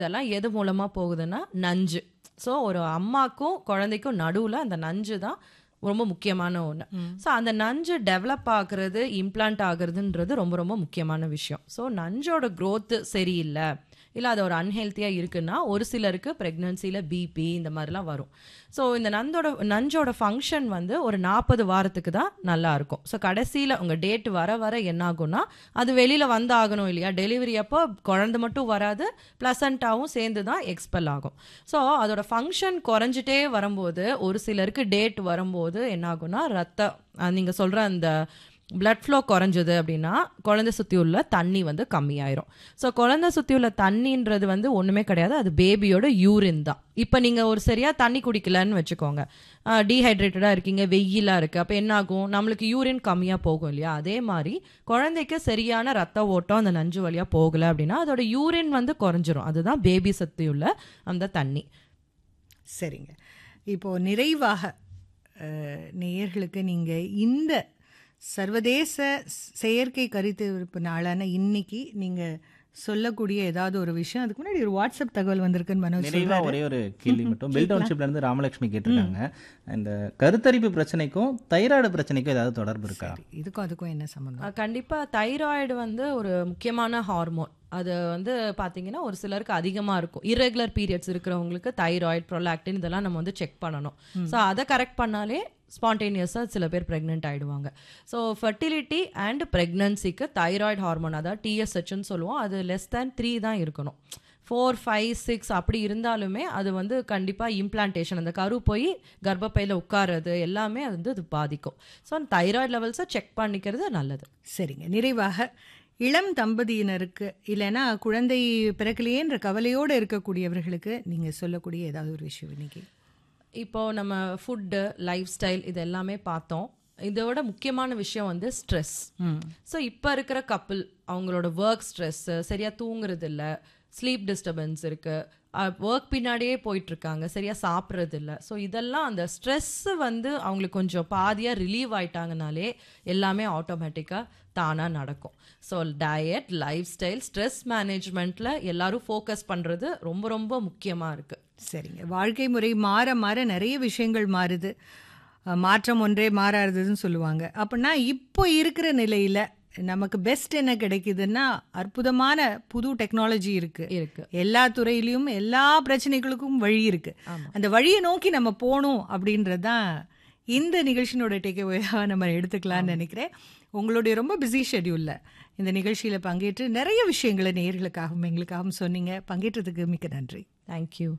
இதெல்லாம் எது மூலமா போகுதுன்னா நஞ்சு ஸோ ஒரு அம்மாக்கும் குழந்தைக்கும் நடுவில் அந்த நஞ்சு தான் ரொம்ப முக்கியமான ஒன்று ஸோ அந்த நஞ்சு டெவலப் ஆகுறது இம்ப்ளான்ட் ஆகுறதுன்றது ரொம்ப ரொம்ப முக்கியமான விஷயம் ஸோ நஞ்சோட growth சரியில்லை இல்லை அது ஒரு அன்ஹெல்த்தியாக இருக்குன்னா ஒரு சிலருக்கு ப்ரெக்னன்சியில் பிபி இந்த மாதிரிலாம் வரும் ஸோ இந்த நந்தோட நஞ்சோட ஃபங்க்ஷன் வந்து ஒரு நாற்பது வாரத்துக்கு தான் நல்லா இருக்கும் ஸோ கடைசியில் உங்கள் டேட் வர வர என்ன ஆகும்னா அது வெளியில் வந்து ஆகணும் இல்லையா டெலிவரி அப்போ குழந்தை மட்டும் வராது ப்ளசண்ட்டாகவும் சேர்ந்து தான் எக்ஸ்பெல் ஆகும் ஸோ அதோட ஃபங்க்ஷன் குறைஞ்சிட்டே வரும்போது ஒரு சிலருக்கு டேட் வரும்போது என்ன ஆகும்னா ரத்த நீங்கள் சொல்கிற அந்த பிளட் ஃப்ளோ குறைஞ்சது அப்படின்னா குழந்தை சுற்றி உள்ள தண்ணி வந்து கம்மியாயிரும் ஸோ குழந்தை சுற்றி உள்ள தண்ணின்றது வந்து ஒன்றுமே கிடையாது அது பேபியோட யூரின் தான் இப்போ நீங்கள் ஒரு சரியாக தண்ணி குடிக்கலன்னு வச்சுக்கோங்க டீஹைட்ரேட்டடாக இருக்கீங்க வெயிலாக இருக்குது அப்போ என்ன ஆகும் நம்மளுக்கு யூரின் கம்மியாக போகும் இல்லையா அதே மாதிரி குழந்தைக்கு சரியான ரத்த ஓட்டம் அந்த நஞ்சு வழியாக போகலை அப்படின்னா அதோட யூரின் வந்து குறைஞ்சிரும் அதுதான் பேபி சுற்றி உள்ள அந்த தண்ணி சரிங்க இப்போ நிறைவாக அஹ், நேயர்களுக்கு நீங்க இந்த சர்வதேச செயற்கை கருத்து நாளான இன்னைக்கு நீங்க சொல்லக்கூடிய ஏதாவது ஒரு விஷயம் அதுக்கு முன்னாடி ஒரு வாட்ஸ்அப் தகவல் வந்திருக்குன்னு மனோஜ் நிறைவா சொல்றாரு. ஒரே ஒரு கேள்வி மட்டும் பெல் டவுன்ஷிப்ல இருந்து ராமலட்சுமி கேட்டிருக்காங்க இந்த கருத்தரிப்பு பிரச்சனைக்கும் தைராய்டு பிரச்சனைக்கும் ஏதாவது தொடர்பு இருக்கா இதுக்கும் அதுக்கும் என்ன சம்பந்தம் அஹ் கண்டிப்பா தைராய்டு வந்து ஒரு முக்கியமான ஹார்மோன் அது வந்து பாத்தீங்கன்னா ஒரு சிலருக்கு அதிகமா இருக்கும் irregular பீரியட்ஸ் இருக்கிறவங்களுக்கு தைராய்டு ப்ரொலாக்டின் இதெல்லாம் நம்ம வந்து செக் பண்ணணும் ஸோ அதை கரெக்ட் பண்ணாலே ஸ்பான்டேனியஸாக சில பேர் ப்ரெக்னென்ட் ஆயிடுவாங்க ஸோ ஃபர்டிலிட்டி அண்ட் ப்ரெக்னன்சிக்கு தைராய்டு ஹார்மோன் அதாவது டிஎஸ்ஹெச்னு சொல்லுவோம் அது லெஸ் தேன் த்ரீ தான் இருக்கணும் ஃபோர் ஃபைவ் சிக்ஸ் அப்படி இருந்தாலுமே அது வந்து கண்டிப்பாக இம்ப்ளான்டேஷன் அந்த கரு போய் கர்ப்பப்பையில் உட்காருறது எல்லாமே அது வந்து அது பாதிக்கும் ஸோ அந்த தைராய்டு லெவல்ஸை செக் பண்ணிக்கிறது நல்லது சரிங்க நிறைவாக இளம் தம்பதியினருக்கு இல்லைன்னா குழந்தை பிறக்கலையேன்ற கவலையோடு இருக்கக்கூடியவர்களுக்கு நீங்க சொல்லக்கூடிய ஏதாவது ஒரு விஷயம் இன்னைக்கு இப்போ நம்ம ஃபுட்டு லைஃப் ஸ்டைல் இது எல்லாமே பார்த்தோம் இதோட முக்கியமான விஷயம் வந்து ஸ்ட்ரெஸ் ஸோ இப்போ இருக்கிற கப்பிள் அவங்களோட ஒர்க் ஸ்ட்ரெஸ் சரியா தூங்குறது இல்ல ஸ்லீப் டிஸ்டர்பன்ஸ் இருக்கு ஒர்க் பின்னாடியே போயிட்டு இருக்காங்க சரியா சாப்பிட்றது இல்ல ஸோ இதெல்லாம் அந்த ஸ்ட்ரெஸ் வந்து அவங்களுக்கு கொஞ்சம் பாதியாக ரிலீவ் ஆயிட்டாங்கனாலே எல்லாமே ஆட்டோமேட்டிக்காக தானாக நடக்கும் so diet lifestyle stress மேனேஜ்மெண்ட்டில் எல்லாரும் ஃபோக்கஸ் பண்ணுறது ரொம்ப ரொம்ப முக்கியமாக இருக்குது சரிங்க வாழ்க்கை முறை மாற மாற நிறைய விஷயங்கள் மாறுது அஹ், மாற்றம் ஒன்றே மாறாததுன்னு சொல்லுவாங்க அப்படின்னா இப்போ இருக்கிற நிலையில நமக்கு பெஸ்ட் என்ன கிடைக்குதுன்னா அற்புதமான புது டெக்னாலஜி இருக்கு இருக்கு எல்லா துறையிலையும் எல்லா பிரச்சனைகளுக்கும் வழி இருக்கு அந்த வழியை நோக்கி நம்ம போகணும் அப்படின்றது தான் இந்த நிகழ்ச்சியினோட டேக்அவேயாக நம்ம எடுத்துக்கலாம்னு நினைக்கிறேன் உங்களுடைய ரொம்ப பிஸி ஷெட்யூலில் இந்த நிகழ்ச்சியில் பங்கேற்று நிறைய விஷயங்களை நேயர்களுக்காகவும் எங்களுக்காகவும் சொன்னீங்க பங்கேற்றதுக்கு மிக்க நன்றி தேங்க்யூ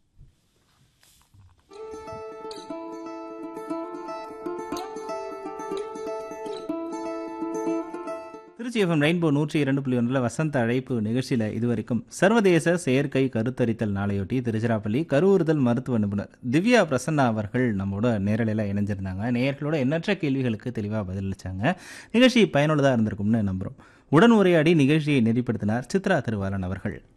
திருச்சி எஃப்எம் ரெயின்போ நூற்றி இரண்டு புள்ளி ஒன்றில் வசந்த அழைப்பு நிகழ்ச்சியில் இதுவரைக்கும் சர்வதேச செயற்கை கருத்தரித்தல் நாளையொட்டி திருச்சிராப்பள்ளி கருவுறுதல் மருத்துவ நிபுணர் திவ்யா பிரசன்னா அவர்கள் நம்மோட நேரலையில் இணைஞ்சிருந்தாங்க நேயர்களோட எண்ணற்ற கேள்விகளுக்கு தெளிவாக பதிலளிச்சாங்க நிகழ்ச்சி பயனுள்ளதாக இருந்திருக்கும்னு நம்புகிறோம் உடன் உரையாடி நிகழ்ச்சியை நெறிப்படுத்தினார் சித்ரா திருவாளன் அவர்கள்